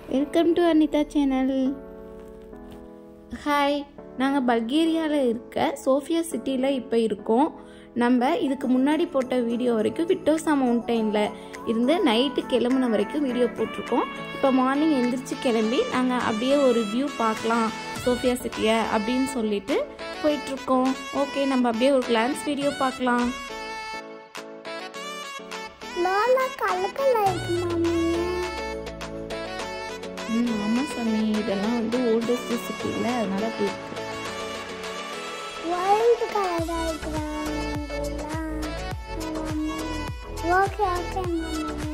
Welcome to Anitha channel hi நாங்கள் பல்கேரியாவில் இருக்க சோஃபியா சிட்டியில் இப்போ இருக்கோம் நம்ம இதுக்கு முன்னாடி போட்ட வீடியோ வரைக்கும் விட்டோசா மவுண்டெயினில் இருந்து நைட்டு கிளம்புன வரைக்கும் வீடியோ போட்டிருக்கோம் இப்போ மார்னிங் எந்திரிச்சு கிளம்பி நாங்கள் அப்படியே ஒரு வியூ பார்க்கலாம் சோஃபியா சிட்டியை அப்படின்னு சொல்லிட்டு போயிட்டுருக்கோம் ஓகே நம்ம அப்படியே ஒரு கிளான்ஸ் வீடியோ பார்க்கலாம் லோலா கலக்கல இருக்கு மாமி ம் ஆமாம் சாமி இதெல்லாம் வந்து ஓல்டஸ்ட் சிட்டியில் அதனால அப்படி இருக்கு வைல்ட் கலரா இருக்கிறாங்க ஓகே ஓகே மாமி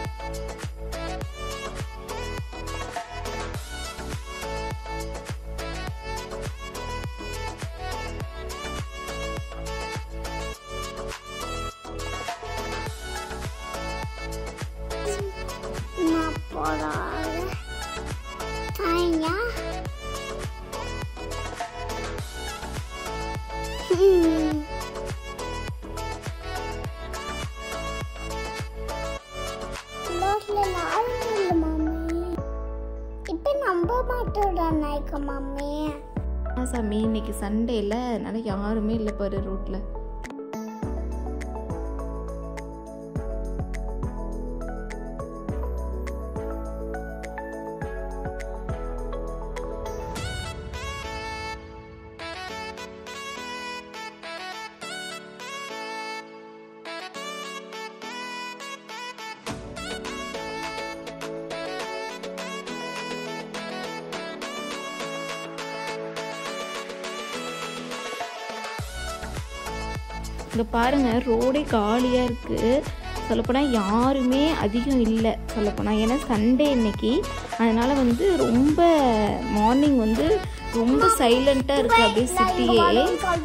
நான் போறாங்க ஐயா ம். ரோட்ல யாரும் இல்லை மாமி இப்ப நம்ப மாட்டோட நாய்க்க மாமி ஆ சாமி இன்னைக்கு சண்டேல அதனால யாருமே இல்லை பாரு ரோட்டில் இங்கே பாருங்க ரோடே காலியாக இருக்குது சொல்லப்போனால் யாருமே அதிகம் இல்லை சொல்லப்போனால் ஏன்னா சண்டே இன்னைக்கு அதனால் வந்து ரொம்ப மார்னிங் வந்து ரொம்ப சைலண்ட்டாக இருக்குது அப்படியே சிட்டியே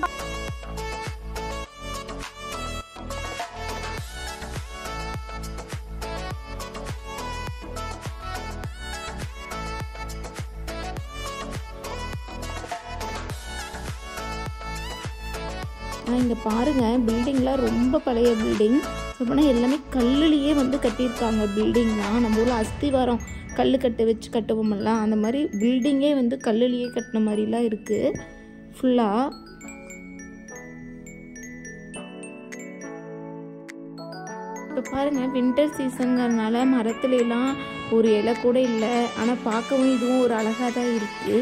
இங்கே பாருங்கள் பில்டிங்லாம் ரொம்ப பழைய பில்டிங் சொல்லப்போனால் எல்லாமே கல்லுலேயே வந்து கட்டியிருக்காங்க பில்டிங்லாம் நம்ம ஊரில் அஸ்திவாரம் கல் கட்டு வச்சு கட்டுவோம்ல அந்த மாதிரி பில்டிங்கே வந்து கல்லுலேயே கட்டின மாதிரிலாம் இருக்குது ஃபுல்லாக இப்போ பாருங்கள் வின்டர் சீசனுங்கிறதுனால மரத்துலலாம் ஒரு இலை கூட இல்லை ஆனால் பார்க்கவும் இதுவும் ஒரு அழகாக தான் இருக்குது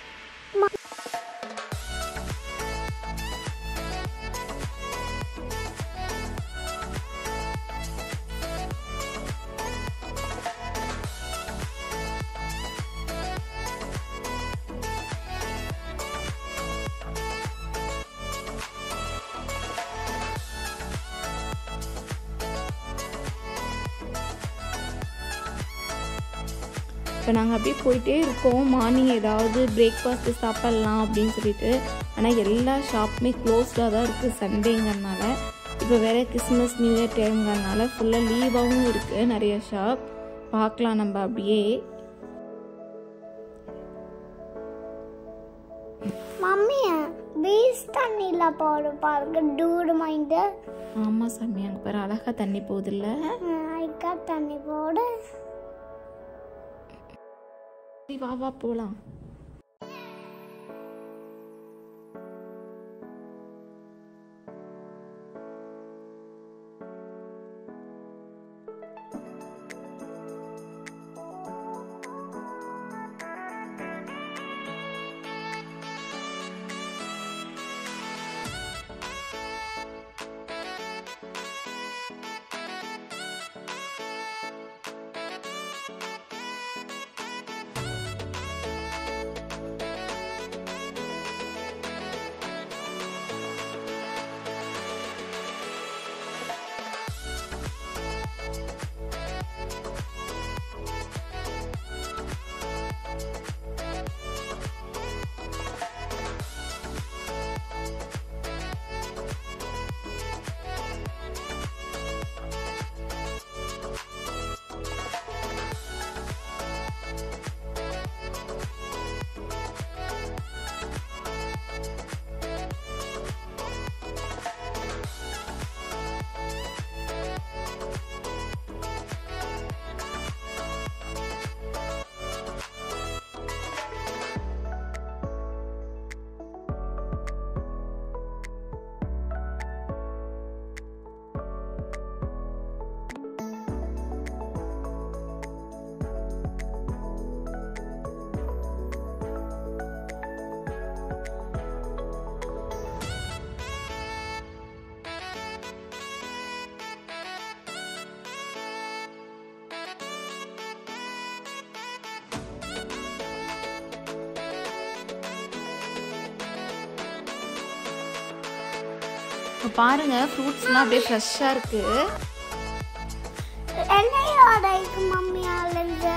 இப்போ நாங்கள் அப்படியே போயிட்டே இருக்கோம் மார்னிங் ஏதாவது பிரேக்ஃபாஸ்ட்டு சாப்பிட்லாம் அப்படின்னு சொல்லிட்டு ஆனால் எல்லா ஷாப்புமே க்ளோஸ்டாக தான் இருக்குது சண்டேங்கிறனால இப்போ வேறு கிறிஸ்மஸ் நியூ இயர் டைம்ங்கிறனால ஃபுல்லாக லீவாகவும் இருக்குது நிறைய ஷாப் பார்க்கலாம் நம்ம அப்படியே மம்மி பீச் தண்ணியில போடு பாருங்க டூடு மைண்டு ஆமாம் சாமி அங்கே பாரு அழகாக தண்ணி போகுதுல்ல ஐக்கா தண்ணி போடு சரி வா வா போகலாம் இப்போ பாருங்கள் ஃப்ரூட்ஸ்லாம் அப்படியே ஃப்ரெஷ்ஷாக இருக்குது என்னையோட இருக்கு மம்மி அழுது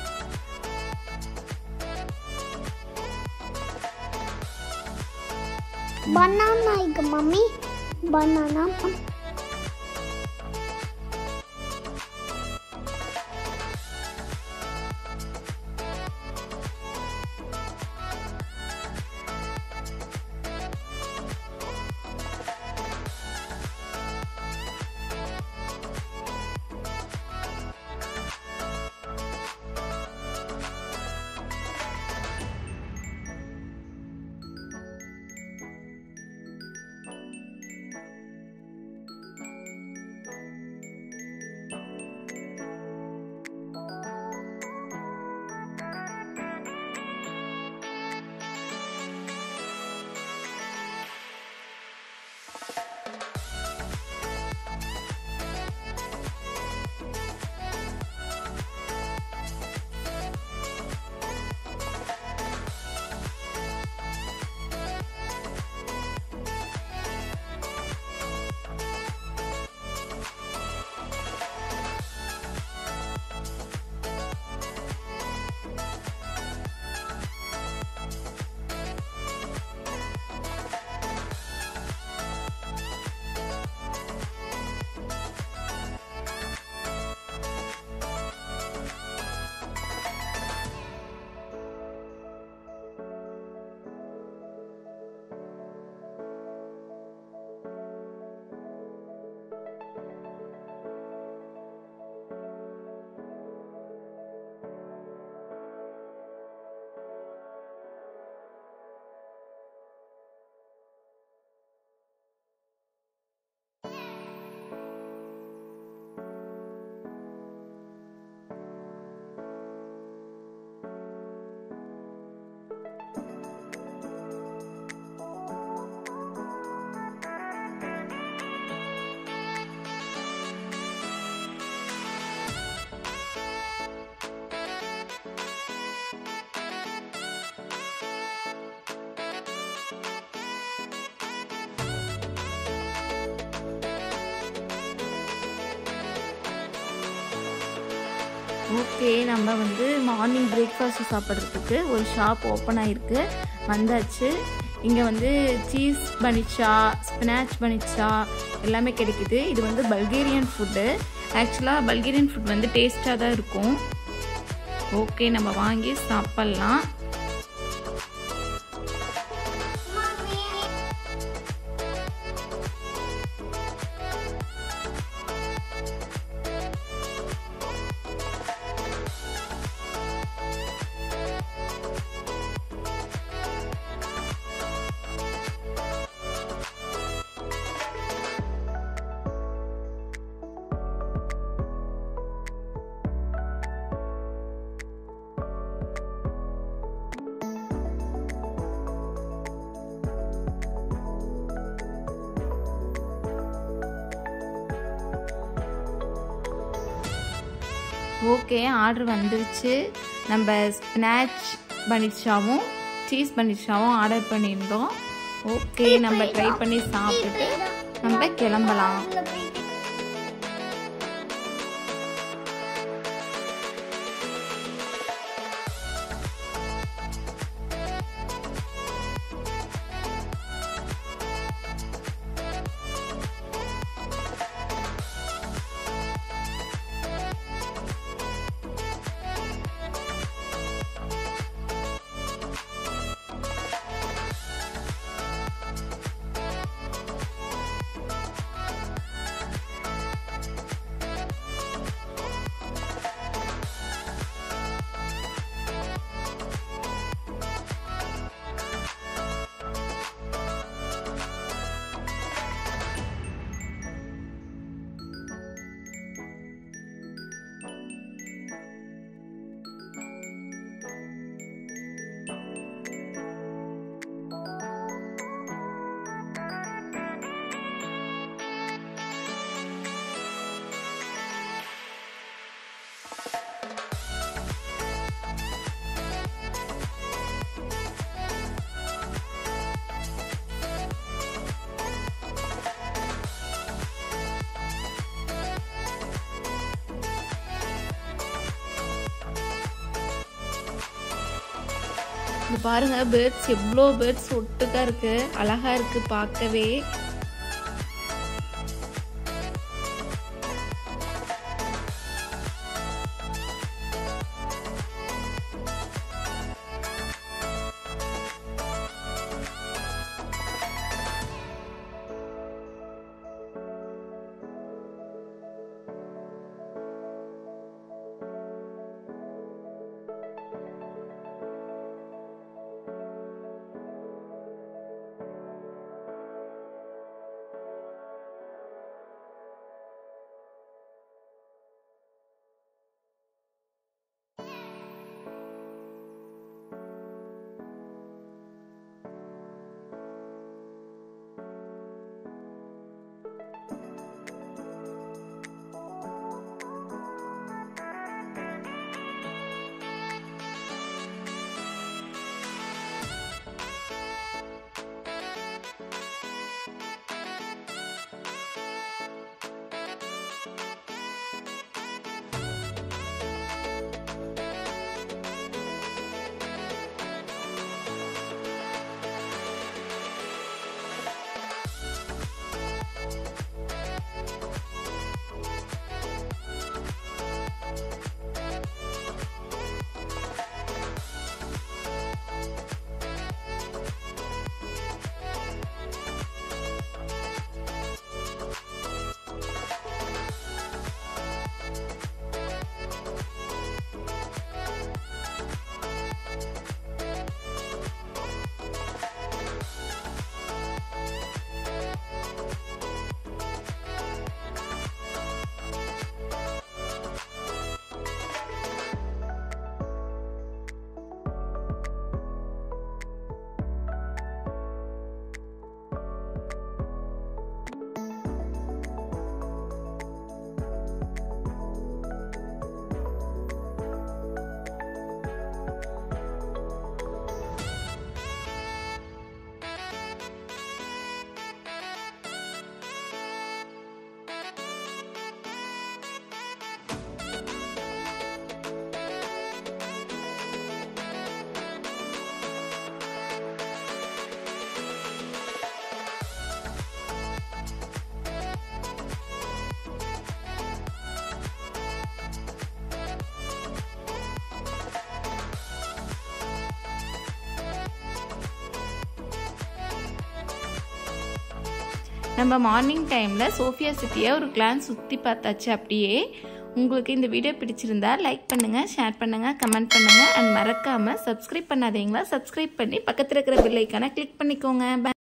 பனானா இருக்கு மம்மி பனானா ஓகே நம்ம வந்து மார்னிங் பிரேக்ஃபாஸ்ட் சாப்பிட்றதுக்கு ஒரு ஷாப் ஓப்பன் ஆகிருக்கு வந்தாச்சு இங்கே வந்து சீஸ் பனிச்சா ஸ்பினாச் பனிச்சா எல்லாமே கிடைக்குது இது வந்து பல்கேரியன் ஃபுட்டு ஆக்சுவலாக பல்கேரியன் ஃபுட் வந்து டேஸ்ட்டாக தான் இருக்கும் ஓகே நம்ம வாங்கி சாப்பிட்லாம் ஓகே ஆர்டர் வந்துருச்சு நம்ம ஸ்பினாச் பனிச்சாவும் சீஸ் பனிச்சாவும் ஆர்டர் பண்ணியிருந்தோம் ஓகே நம்ம ட்ரை பண்ணி சாப்பிட்டுட்டு நம்ம கிளம்பலாம் இது பாருங்க பேர்ட்ஸ் எவ்வளோ பேர்ட்ஸ் ஒட்டுக்கா இருக்கு அழகா இருக்கு பார்க்கவே நம்ம மார்னிங் டைமில் சோஃபியா சிட்டியை ஒரு கிளான்ஸ் சுற்றி பார்த்தாச்சு அப்படியே உங்களுக்கு இந்த வீடியோ பிடிச்சிருந்தா லைக் பண்ணுங்கள் ஷேர் பண்ணுங்கள் கமெண்ட் பண்ணுங்கள் அண்ட் மறக்காமல் சப்ஸ்கிரைப் பண்ணாதீங்களா சப்ஸ்கிரைப் பண்ணி பக்கத்தில் இருக்கிற பெல் ஐக்கானை கிளிக் பண்ணிக்கோங்க Bye.